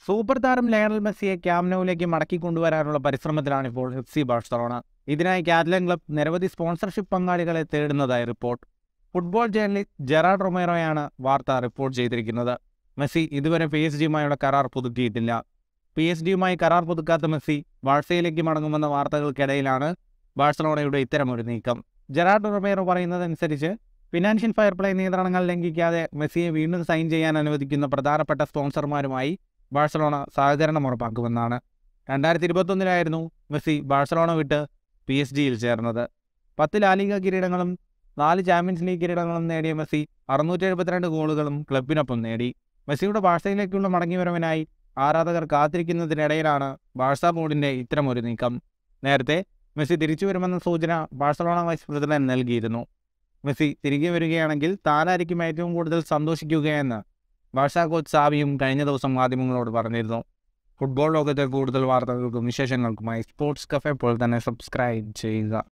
super താരം Lionel മെസ്സിയെ ക്യാമ്നൌവിലേക്ക് മടക്കി കൊണ്ടുവരാനുള്ള പരിശ്രമത്തിലാണ് ഇപ്പോൾ എഫ് സി ബാഴ്സലോണ ഇതിനായി കാറ്റലൻ ക്ലബ് നിരവധി സ്പോൺസർഷിപ്പ് പങ്കാളികളെ തേടുന്നതായി റിപ്പോർട്ട് ഫുട്ബോൾ ജേർണലിസ്റ്റ് ജെറാഡ് റൊമേറോയാണ് വാർത്ത റിപ്പോർട്ട് ചെയ്തിരിക്കുന്നത് മെസ്സി ഇതുവരെ പി എസ് ജിയുമായുള്ള കരാർ പുതുക്കിയിട്ടില്ല പി എസ് ഡിയുമായി കരാർ പുതുക്കാത്ത മെസ്സി ബാഴ്സയിലേക്ക് മടങ്ങുമെന്ന വാർത്തകൾക്കിടയിലാണ് ബാഴ്സലോണയുടെ ഇത്തരമൊരു നീക്കം ജെറാഡ് റൊമേറോ പറയുന്നതനുസരിച്ച് ഫിനാൻഷ്യൽ ഫയർ പ്ലേ നിയന്ത്രണങ്ങൾ ലംഘിക്കാതെ മെസ്സിയെ വീണ്ടും സൈൻ ചെയ്യാൻ അനുവദിക്കുന്ന പ്രധാനപ്പെട്ട സ്പോൺസർമാരുമായി ബാഴ്സലോണ സഹകരണം ഉറപ്പാക്കുമെന്നാണ് രണ്ടായിരത്തി ഇരുപത്തൊന്നിലായിരുന്നു മെസ്സി ബാഴ്സലോണ വിട്ട് പി എസ് ജിയിൽ ചേർന്നത് പത്ത് ലാലിക കിരീടങ്ങളും നാല് ചാമ്പ്യൻസ് ലീഗ് കിരീടങ്ങളും നേടിയ മെസ്സി അറുന്നൂറ്റി എഴുപത്തിരണ്ട് ഗോളുകളും ക്ലബിനൊപ്പം നേടി മെസ്സിയുടെ ബാഴ്സയിലേക്കുള്ള മടങ്ങിവരവിനായി ആരാധകർ കാത്തിരിക്കുന്നതിനിടയിലാണ് ബാഴ്സ ബോർഡിൻ്റെ ഇത്തരമൊരു നീക്കം നേരത്തെ മെസ്സി തിരിച്ചു വരുമെന്ന സൂചന ബാഴ്സലോണ വൈസ് പ്രസിഡന്റ് നൽകിയിരുന്നു മെസ്സി തിരികെ വരികയാണെങ്കിൽ താനായിരിക്കും ഏറ്റവും കൂടുതൽ സന്തോഷിക്കുകയെന്ന് ബാഴ്സ കോച്ച് സാവിയും കഴിഞ്ഞ ദിവസം മാധ്യമങ്ങളോട് പറഞ്ഞിരുന്നു ഫുട്ബോൾ ലോകത്തെ കൂടുതൽ വാർത്തകൾക്കും വിശേഷങ്ങൾക്കുമായി സ്പോർട്സ് കഫേ പോലെ തന്നെ സബ്സ്ക്രൈബ് ചെയ്യുക